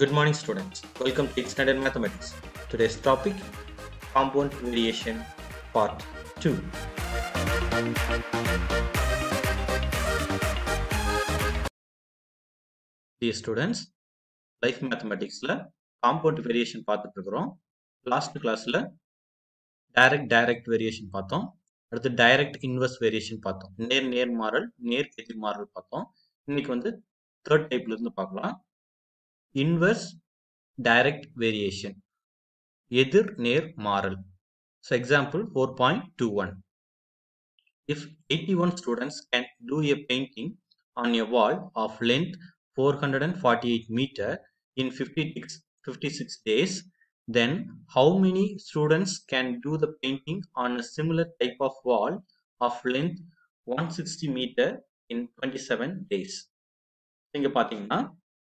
Good morning, students. Welcome to 8th Standard Mathematics. Today's topic Compound Variation Part 2. Dear students, life மேத்தமெட்டிக்ஸில் compound variation பார்த்துட்டு இருக்கிறோம் last கிளாஸில் direct direct variation பார்த்தோம் அடுத்து direct inverse variation பார்த்தோம் நேர் நேர் மாறல் நேர் எதிர் மாறல் பார்த்தோம் இன்னைக்கு வந்து தேர்ட் டைப்ல இருந்து பார்க்கலாம் இன்வெர்ஸ் டைரக்ட் வேரியேஷன் எதிர் நேர் மாறல் so example four point two one if eighty one students can do a painting on a wall of length four hundred and forty eight metre in 56, 56 days, then how many students can do the painting on a similar type of wall of length 160 meter in 27 days? இங்க பாத்தீங்கன்னா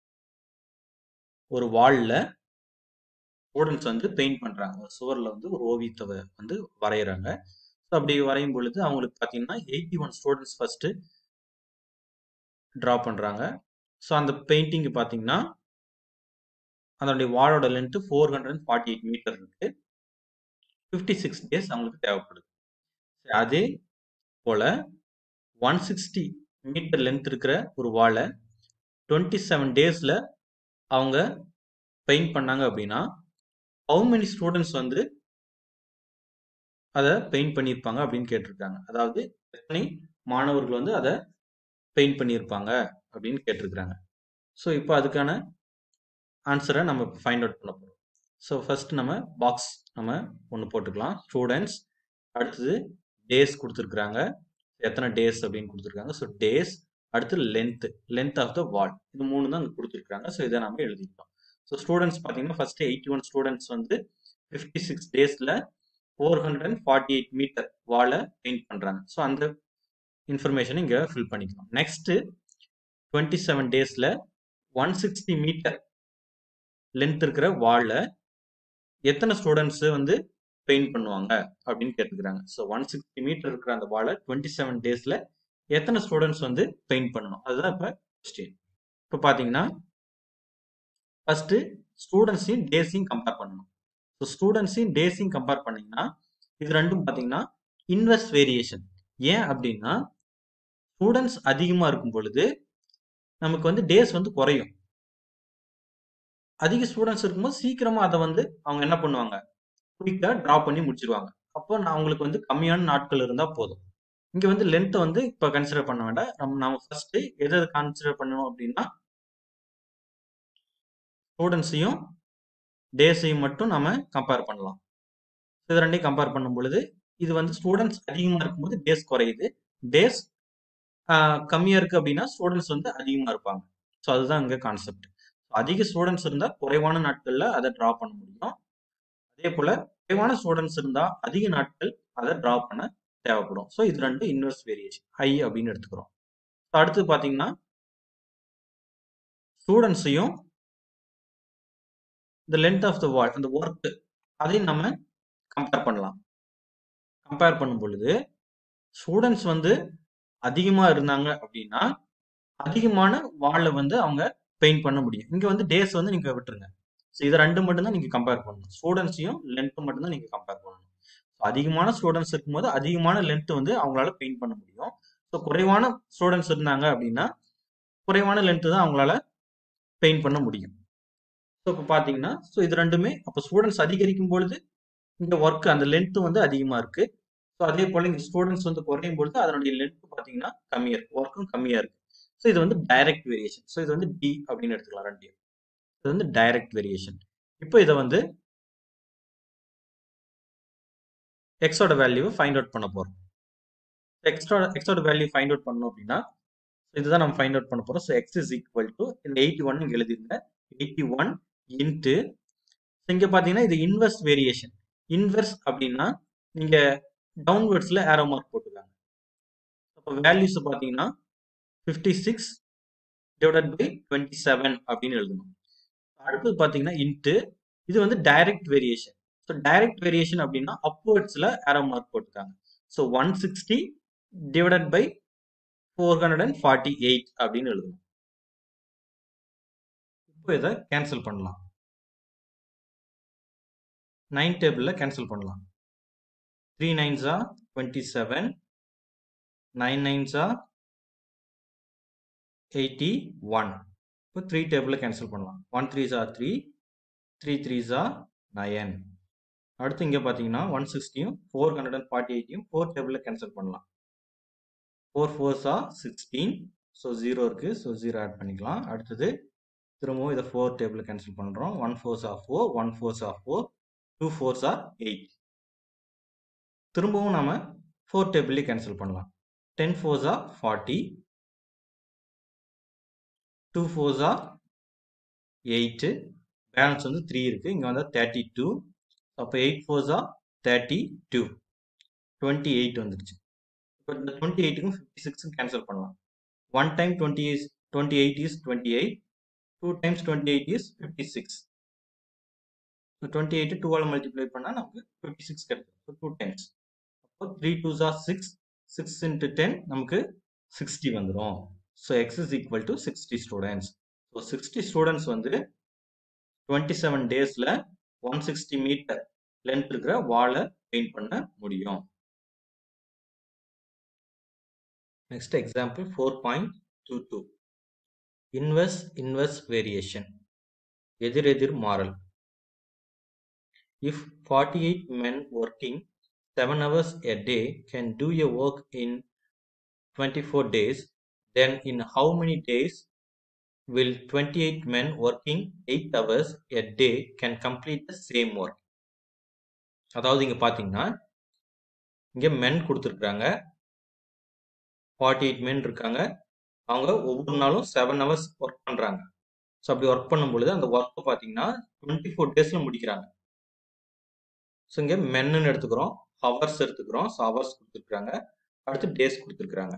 ஒரு வால்ல students வந்து paint பண்றாங்க ஒரு சுவர்ல வந்து ஒரு ஓவியத்தை வ- வந்து வரைகிறாங்க ஸோ அப்படி வரையும் பொழுது அவங்களுக்கு பார்த்தீங்கன்னா eighty one students first draw பண்றாங்க ஸோ அந்த பெயிண்டிங் பார்த்தீங்கன்னா அதனுடைய வாலோட length four hundred and forty eight metre இருக்கு ஃபிஃப்டி சிக்ஸ் டேஸ் அவங்களுக்கு தேவைப்படுது சரி, அதே போல ஒன் சிக்ஸ்டி மீட்டர் லென்த் இருக்கிற ஒரு வாலை டுவெண்ட்டி செவன் டேஸில் அவங்க பெயிண்ட் பண்ணாங்க அப்படின்னா ஹவு many ஸ்டூடெண்ட்ஸ் வந்து அதை பெயிண்ட் பண்ணியிருப்பாங்க அப்படின்னு கேட்டிருக்காங்க அதாவது எத்தனை மாணவர்கள் வந்து அதை பெயிண்ட் பண்ணியிருப்பாங்க அப்படின்னு கேட்டிருக்காங்க ஸோ இப்போ அதுக்கான ஆன்சரை நம்ம ஃபைண்ட் அவுட் பண்ண போகிறோம் ஸோ ஃபர்ஸ்ட் நம்ம பாக்ஸ் நம்ம ஒன்று போட்டுக்கலாம் ஸ்டூடெண்ட்ஸ் அடுத்தது டேஸ் கொடுத்துருக்குறாங்க எத்தனை டேஸ் அப்படின்னு கொடுத்துருக்காங்க ஸோ டேஸ் அடுத்து length length of the wall இது மூணு தான் அங்கே கொடுத்துருக்காங்க ஸோ இதை நம்ம எழுதிக்கலாம் ஸோ ஸ்டூடெண்ட்ஸ் பார்த்தீங்கன்னா ஃபர்ஸ்ட் எயிட்டி ஒன் ஸ்டூடெண்ட்ஸ் வந்து ஃபிஃப்டி சிக்ஸ் டேஸில் four hundred and forty eight metre வாலை பெயிண்ட் பண்ணுறாங்க ஸோ அந்த இன்ஃபர்மேஷனை இங்கே ஃபில் பண்ணிக்கலாம் நெக்ஸ்ட்டு டுவெண்ட்டி செவன் டேஸில் ஒன் சிக்ஸ்டி மீட்டர் லென்த் இருக்கிற வால்ல எத்தனை ஸ்டூடெண்ட்ஸ் வந்து பெயிண்ட் பண்ணுவாங்க அப்படின்னு கேட்டுக்கிறாங்க ஸோ ஒன் சிக்ஸ்டி மீட்டர் இருக்கிற அந்த வாலை டுவெண்ட்டி செவன் டேஸ்ல எத்தனை ஸ்டூடெண்ட்ஸ் வந்து பெயிண்ட் பண்ணணும் அதுதான் இப்போ கொஸ்டின் இப்போ பார்த்தீங்கன்னா ஃபர்ஸ்ட் ஸ்டூடெண்ட்ஸையும் டேஸையும் கம்பேர் பண்ணணும் ஸோ ஸ்டூடெண்ட்ஸையும் டேஸையும் கம்பேர் பண்ணீங்கன்னா இது ரெண்டும் பார்த்தீங்கன்னா இன்வெர்ஸ் வேரியேஷன் ஏன் அப்படின்னா ஸ்டூடெண்ட்ஸ் அதிகமாக இருக்கும் பொழுது நமக்கு வந்து டேஸ் வந்து குறையும் அதிக ஸ்டூடெண்ட்ஸ் இருக்கும்போது சீக்கிரமா அதை வந்து அவங்க என்ன பண்ணுவாங்க குயிக்கா டிரா பண்ணி முடிச்சிருவாங்க அப்போ நான் அவங்களுக்கு வந்து கம்மியான நாட்கள் இருந்தா போதும் இங்க வந்து லென்த்தை வந்து இப்ப கன்சிடர் பண்ண வேண்டாம் நம்ம நாம ஃபர்ஸ்ட் எதை கன்சிடர் பண்ணணும் அப்படின்னா ஸ்டூடெண்ட்ஸையும் டேஸையும் மட்டும் நாம கம்பேர் பண்ணலாம் இது ரெண்டையும் கம்பேர் பண்ணும் பொழுது இது வந்து ஸ்டூடெண்ட்ஸ் அதிகமா இருக்கும்போது டேஸ் குறையுது டேஸ் கம்மியா இருக்கு அப்படின்னா ஸ்டூடெண்ட்ஸ் வந்து அதிகமா இருப்பாங்க ஸோ அதுதான் இங்க கான்செப்ட் அதிக ஸ்டூடெண்ட்ஸ் இருந்தா குறைவான நாட்கள்ல அதை டிரா பண்ண முடியும் அதே போல குறைவான ஸ்டூடெண்ட்ஸ் இருந்தா அதிக நாட்கள் அதை டிரா பண்ண தேவைப்படும் ஸோ இது ரெண்டு இன்வெர்ஸ் வேரியேஷன் ஹை அப்படின்னு எடுத்துக்கிறோம் So அடுத்து பாத்தீங்கன்னா ஸ்டூடெண்ட்ஸையும் இந்த லென்த் ஆஃப் த வால் அந்த ஒர்க் அதையும் நம்ம கம்பேர் பண்ணலாம் கம்பேர் பண்ணும் பொழுது ஸ்டூடெண்ட்ஸ் வந்து அதிகமா இருந்தாங்க அப்படின்னா அதிகமான வால்ல வந்து அவங்க பெயிண்ட் பண்ண முடியும் இங்க வந்து டேஸ் வந்து நீங்க விட்டுருங்க ஸோ இதை ரெண்டு மட்டும் தான் நீங்க கம்பேர் பண்ணணும் ஸ்டூடெண்ட்ஸையும் லென்த் மட்டும் தான் நீங்க கம்பேர் பண்ணணும் So அதிகமான ஸ்டூடெண்ட்ஸ் இருக்கும்போது அதிகமான லென்த் வந்து அவங்களால பெயிண்ட் பண்ண முடியும் ஸோ குறைவான ஸ்டூடெண்ட்ஸ் இருந்தாங்க அப்படின்னா குறைவான லென்த் தான் அவங்களால பெயிண்ட் பண்ண முடியும் ஸோ இப்போ பார்த்தீங்கன்னா ஸோ இது ரெண்டுமே அப்போ ஸ்டூடெண்ட்ஸ் அதிகரிக்கும் பொழுது இந்த ஒர்க் அந்த லென்த் வந்து அதிகமா இருக்கு ஸோ அதே போல இங்க ஸ்டூடெண்ட்ஸ் வந்து குறையும் பொழுது அதனுடைய லென்த் பார்த்தீங்கன்னா கம்மியா இருக்கு ஒர்க்கும் கம்மியா இருக்கு ஸோ இது வந்து டைரக்ட் வேரியேஷன் ஸோ இது வந்து டி அப்படின்னு எடுத்துக்கலாம் ரெண்டையும் இது வந்து டைரக்ட் வேரியேஷன் இப்போ இதை வந்து எக்ஸோட வேல்யூவை ஃபைண்ட் அவுட் பண்ண போறோம் எக்ஸ்ட்ரா எக்ஸோட வேல்யூ ஃபைண்ட் அவுட் பண்ணோம் அப்படின்னா இதுதான் நம்ம ஃபைண்ட் அவுட் பண்ண போறோம் so x is equal to இந்த எயிட்டி ஒன் இங்கே எழுதிருங்க எயிட்டி ஒன் இன்ட்டு இங்க பாத்தீங்கன்னா இது இன்வெர்ஸ் வேரியேஷன் இன்வெர்ஸ் அப்படின்னா நீங்க டவுன்வர்ட்ஸ்ல ஏரோ மார்க் போட்டுக்காங்க அப்போ வேல்யூஸ் பாத்தீங்கன்னா fifty six divided by twenty seven அப்படின்னு எழுதணும் அடுத்தது பாத்தீங்கன்னா இன்ட்டு இது வந்து direct variation so direct variation அப்படின்னா அப்வர்ட்ஸ்ல ஏரோ மார்க் போட்டுக்காங்க so one sixty divided by four hundred and forty eight அப்படின்னு எழுதணும் இப்போ இப்போ இதை கேன்சல் பண்ணலாம் நைன் டேபிளில் கேன்சல் பண்ணலாம் த்ரீ நைன்ஸா டுவெண்ட்டி செவன் நைன் நைன்ஸா எயிட்டி ஒன் இப்போ த்ரீ டேபிளில் கேன்சல் பண்ணலாம் ஒன் த்ரீஸா த்ரீ த்ரீ த்ரீஸா நயன் அடுத்து இங்கே பார்த்தீங்கன்னா ஒன் சிக்ஸ்டியும் ஃபோர் ஹண்ட்ரட் அண்ட் ஃபார்ட்டி எயிட்டையும் ஃபோர் டேபிளில் கேன்சல் பண்ணலாம் ஃபோர் ஃபோர்ஸா சிக்ஸ்டீன் ஸோ ஜீரோ இருக்குது ஸோ ஜீரோ ஆட் பண்ணிக்கலாம் அடுத்தது திரும்பவும் இதை ஃபோர் டேபிள் கேன்சல் பண்ணுறோம் one fours of four one fours of four two fours are eight திரும்பவும் நம்ம ஃபோர் டேபிள்லேயே கேன்சல் பண்ணலாம் ten fours are forty two fours are eight balance வந்து த்ரீ இருக்குது இங்கே வந்து தேர்ட்டி டூ அப்போ eight fours are thirty two twenty eight வந்துடுச்சு இப்போ இந்த டுவெண்ட்டி எயிட்டுக்கும் ஃபிஃப்டி சிக்ஸும் கேன்சல் பண்ணலாம் one time twenty is twenty eight is twenty eight two times twenty eight is fifty six so twenty eight டூவால் multiply பண்ணால் நமக்கு ஃபிஃப்டி சிக்ஸ் கிடைக்கும் ஸோ டூ டைம்ஸ் அப்போ த்ரீ டூ ஜார் சிக்ஸ் சிக்ஸ் இன்ட்டு டென் நமக்கு sixty வந்துடும் so x is equal to sixty students so sixty students வந்து twenty seven டேஸில் ஒன் சிக்ஸ்டி மீட்டர் லென்த் இருக்கிற வாலை பெயிண்ட் பண்ண முடியும் next example four point two two inverse inverse variation எதிரெதிர் மாறல் if forty eight men working seven hours a day can do a work in twenty four days then in how many days will 28 men working 8 hours a day can complete the same work அதாவது இங்க பாத்தீங்கன்னா இங்க மென் கொடுத்துருக்காங்க forty eight மென் இருக்காங்க அவங்க ஒவ்வொரு நாளும் seven hours work பண்றாங்க ஸோ அப்படி ஒர்க் பண்ணும் பொழுது அந்த ஒர்க்கை பார்த்தீங்கன்னா டுவெண்ட்டி ஃபோர் டேஸ்ல முடிக்கிறாங்க ஸோ இங்க மென்னு எடுத்துக்கிறோம் ஹவர்ஸ் எடுத்துக்கிறோம் ஸோ ஹவர்ஸ் கொடுத்துருக்காங்க அடுத்து டேஸ் கொடுத்துருக்காங்க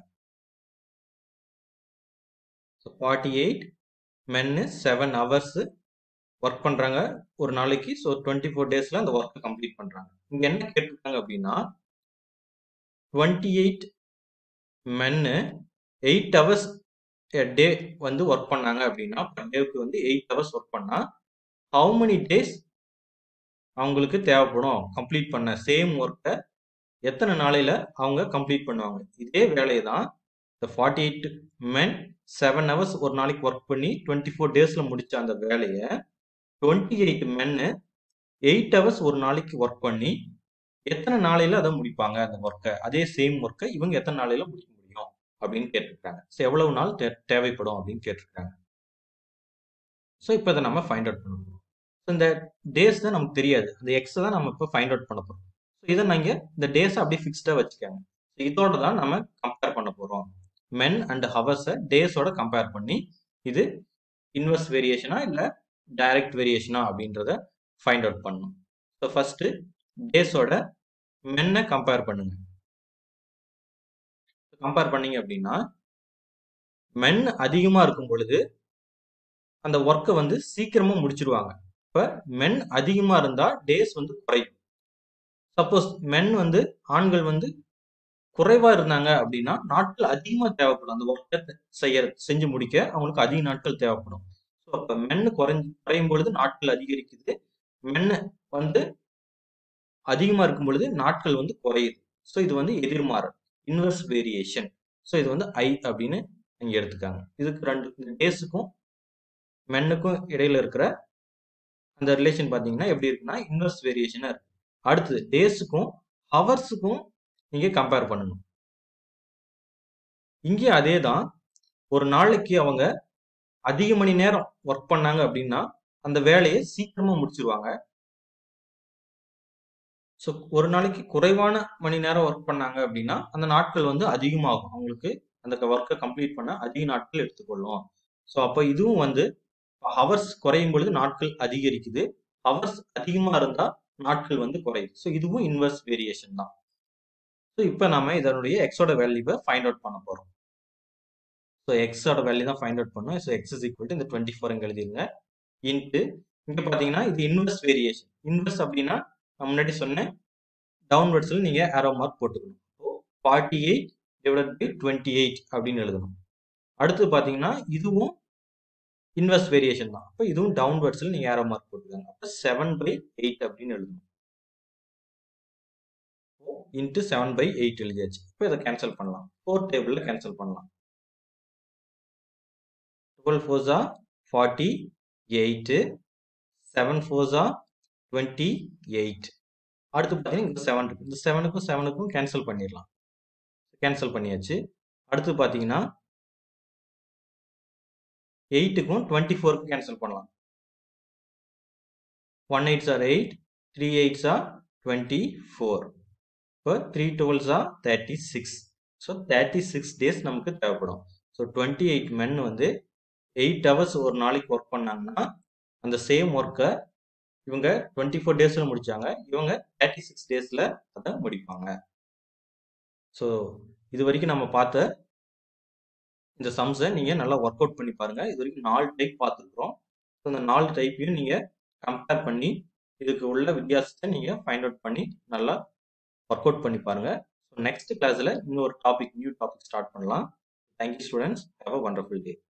so forty eight men seven hours work பண்ணுறாங்க ஒரு நாளைக்கு ஸோ டுவெண்ட்டி ஃபோர் டேஸில் அந்த ஒர்க்கை கம்ப்ளீட் பண்ணுறாங்க இங்கே என்ன கேட்டிருக்காங்க அப்படின்னா twenty eight men eight hours day வந்து ஒர்க் பண்ணாங்க அப்படின்னா பர் டேவுக்கு வந்து எயிட் ஹவர்ஸ் ஒர்க் பண்ணால் ஹவு மெனி டேஸ் அவங்களுக்கு தேவைப்படும் கம்ப்ளீட் பண்ண சேம் ஒர்க்கை எத்தனை நாளையில் அவங்க கம்ப்ளீட் பண்ணுவாங்க இதே வேலையை தான் இந்த forty eight men seven hours ஒரு நாளைக்கு ஒர்க் பண்ணி டுவெண்ட்டி ஃபோர் டேஸில் முடிச்ச அந்த வேலையை twenty eight men eight hours ஒரு நாளைக்கு ஒர்க் பண்ணி எத்தனை நாளையில அதை முடிப்பாங்க அந்த ஒர்க்கை அதே சேம் ஒர்க்கை இவங்க எத்தனை நாளையில முடிக்க முடியும் அப்படின்னு கேட்டிருக்காங்க ஸோ எவ்வளவு நாள் தே தேவைப்படும் அப்படின்னு கேட்டிருக்காங்க ஸோ இப்போ இதை நம்ம ஃபைண்ட் அவுட் பண்ண போகிறோம் ஸோ இந்த டேஸ் தான் நமக்கு தெரியாது அந்த எக்ஸை தான் நம்ம இப்போ ஃபைண்ட் அவுட் பண்ண போகிறோம் ஸோ இதை நீங்கள் இந்த டேஸை அப்படியே ஃபிக்ஸ்டாக வச்சுக்கோங்க ஸோ இதோட தான் நம்ம கம்பேர் பண்ண போகிறோம் மென் அண்ட் ஹவர்ஸை டேஸோட கம்பேர் பண்ணி இது இன்வெர்ஸ் வேரியேஷனா இல்லை டைரக்ட் வேரியேஷனா அப்படின்றத ஃபைண்ட் அவுட் பண்ணணும் ஸோ ஃபர்ஸ்ட் டேஸோட மென்னை கம்பேர் பண்ணுங்க கம்பேர் பண்ணீங்க அப்படின்னா மென் அதிகமாக இருக்கும் பொழுது அந்த ஒர்க்கை வந்து சீக்கிரமா முடிச்சிருவாங்க இப்போ மென் அதிகமாக இருந்தால் டேஸ் வந்து குறையும் சப்போஸ் மென் வந்து ஆண்கள் வந்து குறைவா இருந்தாங்க அப்படின்னா நாட்கள் அதிகமா தேவைப்படும் அந்த ஒர்க்கை செய்ய செஞ்சு முடிக்க அவங்களுக்கு அதிக நாட்கள் தேவைப்படும் ஸோ அப்போ மென்னு குறைஞ்சு குறையும் பொழுது நாட்கள் அதிகரிக்குது மென்னு வந்து அதிகமா இருக்கும் பொழுது நாட்கள் வந்து குறையுது ஸோ இது வந்து எதிர்மாறல் இன்வெர்ஸ் வேரியேஷன் ஸோ இது வந்து ஐ அப்படின்னு இங்க எடுத்துக்காங்க இதுக்கு ரெண்டு இந்த டேஸுக்கும் மென்னுக்கும் இடையில இருக்கிற அந்த ரிலேஷன் பார்த்தீங்கன்னா எப்படி இருக்குன்னா இன்வெர்ஸ் வேரியேஷனா இருக்கு அடுத்தது டேஸுக்கும் ஹவர்ஸுக்கும் நீங்க கம்பேர் பண்ணணும் இங்கே அதே தான் ஒரு நாளைக்கு அவங்க அதிக மணி நேரம் ஒர்க் பண்ணாங்க அப்படின்னா அந்த வேலையை சீக்கிரமா முடிச்சிருவாங்க ஸோ ஒரு நாளைக்கு குறைவான மணி நேரம் ஒர்க் பண்ணாங்க அப்படின்னா அந்த நாட்கள் வந்து அதிகமாகும் அவங்களுக்கு அந்த ஒர்க்கை கம்ப்ளீட் பண்ண அதிக நாட்கள் எடுத்துக்கொள்ளும் ஸோ அப்போ இதுவும் வந்து ஹவர்ஸ் குறையும் பொழுது நாட்கள் அதிகரிக்குது ஹவர்ஸ் அதிகமாக இருந்தால் நாட்கள் வந்து குறையுது ஸோ இதுவும் இன்வெர்ஸ் வேரியேஷன் தான் ஸோ இப்போ நம்ம இதனுடைய எக்ஸோட வேல்யூவை ஃபைண்ட் அவுட் பண்ண போகிறோம் ஸோ எக்ஸோட வேல்யூ தான் ஃபைண்ட் அவுட் பண்ணோம் so x is equal to இந்த டுவெண்ட்டி ஃபோர் இங்கே எழுதிருங்க இன்ட்டு இங்கே பார்த்தீங்கன்னா இது இன்வெர்ஸ் வேரியேஷன் இன்வெர்ஸ் அப்படின்னா நான் முன்னாடி சொன்னேன் டவுன்வர்ட்ஸில் நீங்கள் ஆரோ மார்க் போட்டுக்கணும் so forty eight divide by twenty eight அப்படின்னு எழுதணும் அடுத்து பார்த்தீங்கன்னா இதுவும் இன்வெர்ஸ் வேரியேஷன் தான் அப்போ இதுவும் டவுன்வர்ட்ஸில் நீங்கள் ஏரோ மார்க் போட்டுக்கோங்க அப்போ செவன் பை எயிட் அப்படின்னு எழுதணும் இன்ட்டு செவன் பை எயிட் எழுதியாச்சு இப்போ இதை கேன்சல் பண்ணலாம் ஃபோர் டேபிளில் கேன்சல் பண்ணலாம் டுவெல் ஃபோர்ஸா ஃபார்ட்டி எயிட்டு செவன் ஃபோர்ஸா டுவெண்ட்டி எயிட் அடுத்து பார்த்தீங்கன்னா இந்த செவன் இருக்கு இந்த செவனுக்கும் செவனுக்கும் கேன்சல் பண்ணிடலாம் கேன்சல் பண்ணியாச்சு அடுத்து பார்த்தீங்கன்னா எயிட்டுக்கும் டுவெண்ட்டி ஃபோருக்கும் கேன்சல் பண்ணலாம் one eights are eight three eights are twenty four இப்போ three twelves are thirty six so thirty six days நமக்கு தேவைப்படும் ஸோ டுவெண்ட்டி எயிட் மென் வந்து எயிட் ஹவர்ஸ் ஒரு நாளைக்கு ஒர்க் பண்ணாங்கன்னா அந்த சேம் ஒர்க்கை இவங்க டுவெண்ட்டி ஃபோர் டேஸில் முடிச்சாங்க இவங்க தேர்ட்டி சிக்ஸ் டேஸில் அதை முடிப்பாங்க ஸோ இது வரைக்கும் நம்ம பார்த்த இந்த சம்ஸை நீங்கள் நல்லா ஒர்க் அவுட் பண்ணி பாருங்கள் இது வரைக்கும் நாலு டைப் பார்த்துருக்குறோம் ஸோ இந்த நாலு டைப்பையும் நீங்கள் கம்பேர் பண்ணி இதுக்கு உள்ள வித்தியாசத்தை நீங்கள் ஃபைண்ட் அவுட் பண்ணி நல்லா ஒர்க் அவுட் பண்ணி பாருங்கள் ஸோ நெக்ஸ்ட் கிளாஸில் இன்னொரு டாபிக் நியூ டாபிக் ஸ்டார்ட் பண்ணலாம் thank you students have a wonderful day